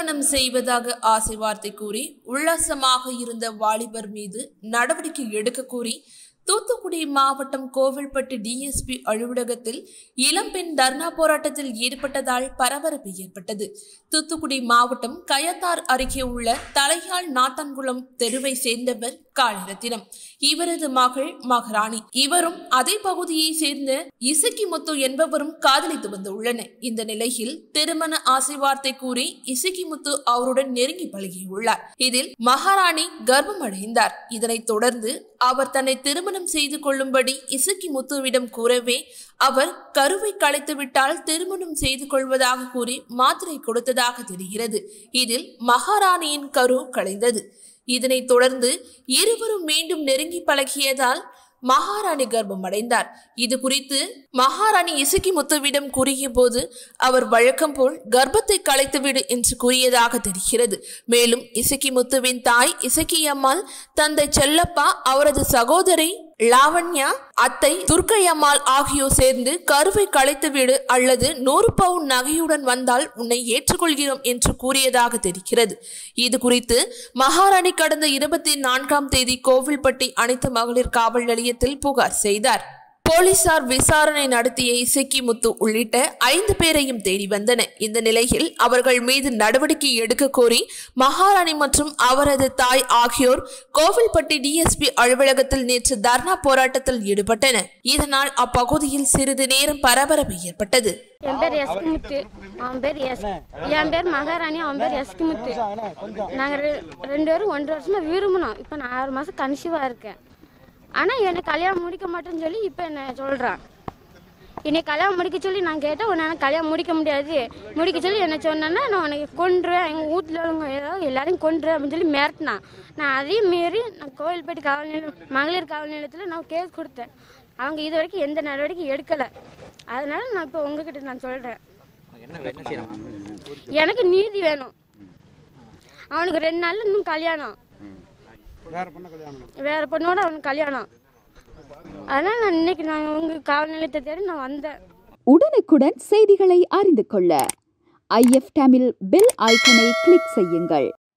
திருமணம் செய்வதாக ஆசை வார்த்தை கூறி உல்லாசமாக இருந்த வாலிபர் மீது நடவடிக்கை எடுக்க கோரி தூத்துக்குடி மாவட்டம் கோவில்பட்டு டிஎஸ்பி அலுவலகத்தில் இளம்பெண் தர்ணா போராட்டத்தில் ஈடுபட்டதால் பரபரப்பு ஏற்பட்டது தூத்துக்குடி மாவட்டம் கயத்தார் அருகே உள்ள தலையாள் நாத்தான்குளம் தெருவை சேர்ந்தவர் காளிரத்தினம் இவரது மகள் மகராணி இவரும் அதே பகுதியை சேர்ந்த இசக்கி முத்து என்பவரும் காதலித்து வந்துள்ளனர் இந்த நிலையில் திருமண ஆசை வார்த்தை கூறி இசக்கி முத்து அவருடன் நெருங்கி பழகியுள்ளார் இதில் மகாராணி கர்ப்பம் அடைந்தார் இதனைத் தொடர்ந்து அவர் தன்னை திருமணம் செய்து கொள்ளும்படி இசக்கி முத்துவிடம் கூறவே அவர் கருவை கலைத்து விட்டால் திருமணம் செய்து கொள்வதாக கூறி மாத்திரை கொடுத்ததாக தெரிகிறது இதில் மகாராணியின் கரு கலைந்தது இதனைத் தொடர்ந்து இருவரும் மீண்டும் நெருங்கி பழகியதால் மகாராணி கர்ப்பம் அடைந்தார் இது குறித்து மகாராணி இசக்கி முத்துவிடம் கூறிய போது அவர் வழக்கம் போல் கர்ப்பத்தை கலைத்துவிடு என்று கூறியதாக தெரிகிறது மேலும் இசக்கி முத்துவின் தாய் இசக்கி அம்மாள் தந்தை செல்லப்பா அவரது சகோதரி லாவண்யா அத்தை துர்க்கையம்மாள் ஆகியோர் சேர்ந்து கருவை கலைத்துவிடு அல்லது நூறு பவுன் நகையுடன் வந்தால் உன்னை ஏற்றுக்கொள்கிறோம் என்று கூறியதாக தெரிகிறது இது குறித்து மகாராணி கடந்த இருபத்தி நான்காம் தேதி கோவில்பட்டி அனைத்து மகளிர் காவல் நிலையத்தில் புகார் செய்தார் போலீசார் விசாரணை நடத்திய இசக்கி முத்து உள்ளிட்ட ஐந்து பேரையும் தேடி வந்தனர் இந்த நிலையில் அவர்கள் மீது நடவடிக்கை எடுக்க கோரி மகாராணி மற்றும் அவரது தாய் ஆகியோர் கோவில்பட்டி டிஎஸ்பி அலுவலகத்தில் நேற்று தர்ணா போராட்டத்தில் ஈடுபட்டனர் இதனால் அப்பகுதியில் சிறிது நேரம் பரபரப்பு ஏற்பட்டது என் பேர் எஸ்கிமுத்து அவன் பேர் எஸ் என் பேர் மகாராணி அவன் பேர் எஸ்கிமுத்து நாங்கள் ரெ ரெண்டு பேரும் ஒன்றரை வருஷமா விரும்பினோம் இப்போ நான் ஆறு மாதம் கன்சீவாக இருக்கேன் ஆனால் என்னை கல்யாணம் முடிக்க மாட்டேன்னு சொல்லி இப்போ என்ன சொல்கிறான் என்னை கல்யாணம் முடிக்க சொல்லி நான் கேட்டேன் உன்னை கல்யாணம் முடிக்க முடியாது முடிக்க சொல்லி என்ன சொன்னேன்னா நான் உனக்கு கொன்றுவேன் எங்கள் வீட்டில் உள்ளவங்க ஏதாவது எல்லாரையும் கொன்றுவேன் அப்படின்னு சொல்லி மிரட்டினான் நான் அதையும் மீறி நான் கோவில்பேட்டு காவல் நிலையம் மகளிர் காவல் நிலையத்தில் நான் கேஸ் கொடுத்தேன் அவங்க இது வரைக்கும் எந்த நடவடிக்கையும் எடுக்கலை அதனால நான் இப்போ உங்ககிட்ட நான் சொல்கிறேன் எனக்கு நீதி வேணும் அவனுக்கு ரெண்டு நாள்ல இன்னும் கல்யாணம் வேற பொண்ணோட அவனுக்கு கல்யாணம் அதனால நான் இன்னைக்கு நான் உங்க காவல் நிலையத்தை தேடி நான் வந்தேன் உடனுக்குடன் செய்திகளை அறிந்து கொள்ள ஐஎஃப் தமிழ் பெல் ஐக்கனை கிளிக் செய்யுங்கள்